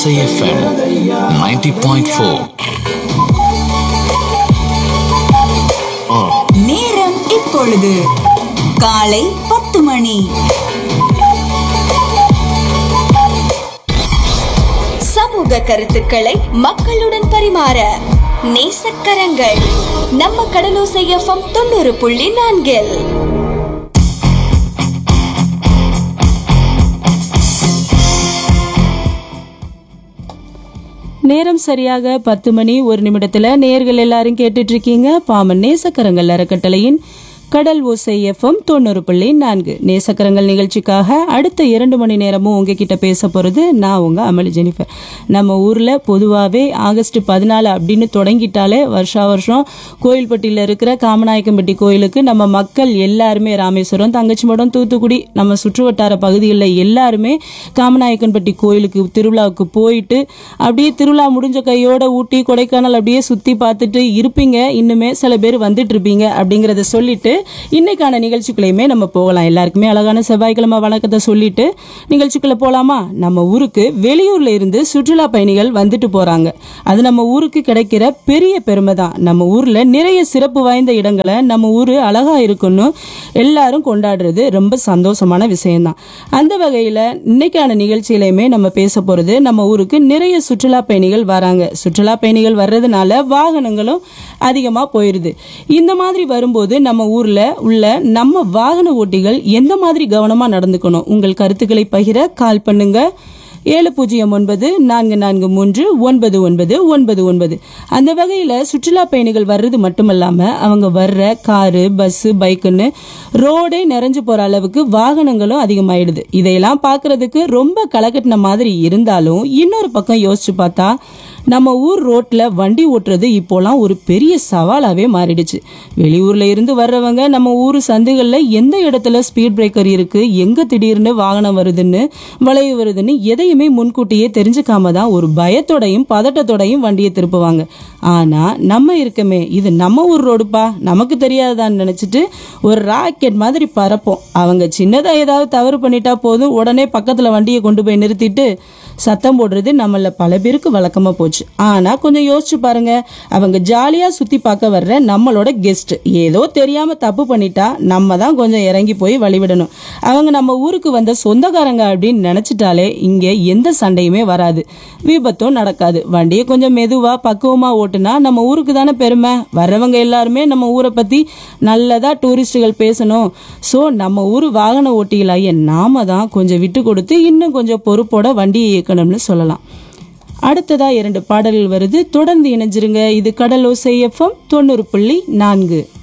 ஓசை எஃப்எம் 90.4 நேரம் இப்பொழுது காலை பத்து மணி சமூக கருத்துக்களை மக்களுடன் பரிமாற நேசக்கரங்கள் நம்ம கடலோசை எஃப்எம் தொண்ணூறு புள்ளி நான்கில் நேரம் சரியாக பத்து மணி ஒரு நிமிடத்துல நேர்கள் எல்லாரும் கேட்டுட்டு இருக்கீங்க பாமன் நேசக்கரங்கள் அறக்கட்டளையின் கடல் ஓசை எஃப்எம் தொண்ணூறு புள்ளி நான்கு நேசக்கரங்கள் நிகழ்ச்சிக்காக அடுத்த இரண்டு மணி நேரமும் உங்ககிட்ட பேச போறது நான் உங்க அமளி ஜெனிஃபர் நம்ம ஊர்ல பொதுவாகவே ஆகஸ்ட் பதினாலு அப்படின்னு தொடங்கிட்டாலே வருஷா வருஷம் கோயில்பட்டியில இருக்கிற காமநாயக்கம்பட்டி கோயிலுக்கு நம்ம மக்கள் எல்லாருமே ராமேஸ்வரம் தங்கச்சிமடம் தூத்துக்குடி நம்ம சுற்றுவட்டார பகுதிகளில் எல்லாருமே காமநாயக்கன்பட்டி கோயிலுக்கு திருவிழாவுக்கு போயிட்டு அப்படியே திருவிழா முடிஞ்ச கையோட ஊட்டி கொடைக்கானல் அப்படியே சுத்தி பார்த்துட்டு இருப்பீங்க இன்னுமே சில பேர் வந்துட்டு இருப்பீங்க அப்படிங்கறத சொல்லிட்டு இன்னைக்கான நிகழ்ச்சிக்குள்ளேயுமே நம்ம போகலாம் எல்லாருக்குமே அழகான செவ்வாய்க்கிழமை வணக்கத்தை சொல்லிட்டு நிகழ்ச்சிக்குள்ள போலாமா நம்ம ஊருக்கு வெளியூர்ல இருந்து சுற்றுலா பயணிகள் வந்துட்டு போறாங்க அது நம்ம ஊருக்கு கிடைக்கிற பெரிய பெருமை தான் நம்ம ஊர்ல நிறைய சிறப்பு வாய்ந்த இடங்களை நம்ம ஊரு அழகா இருக்குன்னு எல்லாரும் கொண்டாடுறது ரொம்ப சந்தோஷமான விஷயம்தான் அந்த வகையில இன்னைக்கான நிகழ்ச்சியிலையுமே நம்ம பேச போறது நம்ம ஊருக்கு நிறைய சுற்றுலா பயணிகள் வராங்க சுற்றுலா பயணிகள் வர்றதுனால வாகனங்களும் அதிகமா போயிருது இந்த மாதிரி வரும்போது நம்ம ஊர்ல உள்ள நம்ம வாகன ஓட்டிகள் எந்த மாதிரி கவனமா நடந்துக்கணும் உங்கள் கருத்துக்களை பகிர கால் பண்ணுங்க ஏழு பூஜ்ஜியம் ஒன்பது நான்கு நான்கு மூன்று ஒன்பது ஒன்பது ஒன்பது ஒன்பது அந்த வகையில் சுற்றுலா பயணிகள் வர்றது மட்டுமல்லாம அவங்க வர்ற காரு பஸ்ஸு பைக்குன்னு ரோடே நிறைஞ்சு போற அளவுக்கு வாகனங்களும் அதிகமாயிடுது இதையெல்லாம் பார்க்கிறதுக்கு ரொம்ப களைகட்டின மாதிரி இருந்தாலும் இன்னொரு பக்கம் யோசிச்சு பார்த்தா நம்ம ஊர் ரோட்ல வண்டி ஓட்டுறது இப்போலாம் ஒரு பெரிய சவாலாவே மாறிடுச்சு வெளியூர்ல இருந்து வர்றவங்க நம்ம ஊர் சந்துகள்ல எந்த இடத்துல ஸ்பீட் பிரேக்கர் இருக்கு எங்க திடீர்னு வாகனம் வருதுன்னு வளைவு வருதுன்னு எதையுமே முன்கூட்டியே தெரிஞ்சுக்காம தான் ஒரு பயத்தோடையும் பதட்டத்தோடையும் வண்டியை திருப்புவாங்க ஆனா நம்ம இருக்கமே இது நம்ம ஊர் ரோடுப்பா நமக்கு தெரியாதான்னு நினைச்சிட்டு ஒரு ராக்கெட் மாதிரி பறப்போம் அவங்க சின்னதா ஏதாவது தவறு பண்ணிட்டா போதும் உடனே பக்கத்துல வண்டியை கொண்டு போய் நிறுத்திட்டு சத்தம் போடுறது நம்மள பல பேருக்கு வழக்கமா போச்சு ஆனா கொஞ்சம் யோசிச்சு பாருங்க அவங்க ஜாலியா சுத்தி பார்க்க வர்ற நம்மளோட கெஸ்ட் ஏதோ தெரியாம தப்பு பண்ணிட்டா நம்ம தான் கொஞ்சம் இறங்கி போய் வழிவிடணும் அவங்க நம்ம ஊருக்கு வந்த சொந்தக்காரங்க அப்படின்னு நினைச்சிட்டாலே இங்க எந்த சண்டையுமே வராது விபத்தும் நடக்காது வண்டியை கொஞ்சம் மெதுவா பக்குவமா ஓட்டுனா நம்ம ஊருக்கு தானே பெருமை வர்றவங்க எல்லாருமே நம்ம ஊரை பத்தி நல்லதா டூரிஸ்டுகள் பேசணும் ஸோ நம்ம ஊர் வாகன ஓட்டிகளாகிய நாம தான் கொஞ்சம் விட்டு கொடுத்து இன்னும் கொஞ்சம் பொறுப்போட வண்டியை இயக்கணும்னு சொல்லலாம் அடுத்ததா இரண்டு பாடல்கள் வருது தொடர்ந்து இணைஞ்சிருங்க இது கடலோசை எஃப்எம் தொண்ணூறு புள்ளி நான்கு